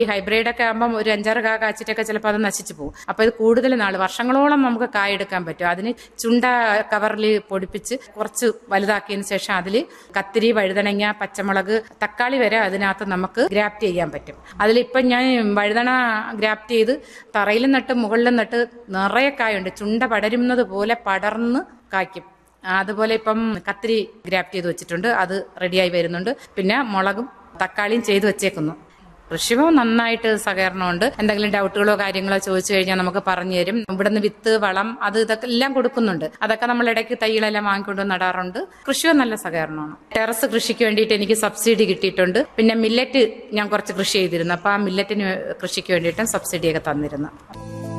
ഈ ഹൈബ്രിഡ് ഒക്കെ ആകുമ്പോൾ ഒരു അഞ്ചാറ് കാ കാച്ചിട്ടൊക്കെ ചിലപ്പോൾ അത് നശിച്ചു പോകും അപ്പോൾ ഇത് കൂടുതൽ നാൾ വർഷങ്ങളോളം നമുക്ക് കായ എടുക്കാൻ പറ്റും അതിന് ചുണ്ട കവറിൽ പൊടിപ്പിച്ച് കുറച്ച് വലുതാക്കിയതിന് ശേഷം അതിൽ കത്തിരി വഴുതനങ്ങ പച്ചമുളക് തക്കാളി വരെ അതിനകത്ത് നമുക്ക് ഗ്രാഫ്റ്റ് ചെയ്യാൻ പറ്റും അതിലിപ്പം ഞാൻ വഴുതന ഗ്രാഫ്റ്റ് ചെയ്ത് തറയിലും നട്ട് മുകളിലും നട്ട് നിറയെ കായുണ്ട് ചുണ്ട പടരുന്നത് പോലെ പടർന്ന് കായ്ക്കും അതുപോലെ ഇപ്പം കത്തിരി ഗ്രാഫ്റ്റ് ചെയ്ത് വെച്ചിട്ടുണ്ട് അത് റെഡിയായി വരുന്നുണ്ട് പിന്നെ മുളകും തക്കാളിയും ചെയ്ത് വെച്ചേക്കുന്നു കൃഷിഭവൻ നന്നായിട്ട് സഹകരണമുണ്ട് എന്തെങ്കിലും ഡൗട്ടുകളോ കാര്യങ്ങളോ ചോദിച്ചു കഴിഞ്ഞാൽ നമുക്ക് പറഞ്ഞു തരും ഇവിടുന്ന് വിത്ത് വളം അത് ഇതൊക്കെ എല്ലാം കൊടുക്കുന്നുണ്ട് അതൊക്കെ നമ്മൾ ഇടയ്ക്ക് തൈകളെല്ലാം വാങ്ങിക്കൊണ്ട് നടാറുണ്ട് കൃഷിഭവൻ നല്ല സഹകരണമാണ് ടെറസ് കൃഷിക്ക് വേണ്ടിയിട്ട് എനിക്ക് സബ്സിഡി കിട്ടിയിട്ടുണ്ട് പിന്നെ മില്ലറ്റ് ഞാൻ കുറച്ച് കൃഷി ചെയ്തിരുന്നു അപ്പോൾ ആ മില്ലറ്റിന് കൃഷിക്ക് വേണ്ടിയിട്ടും സബ്സിഡിയൊക്കെ തന്നിരുന്നു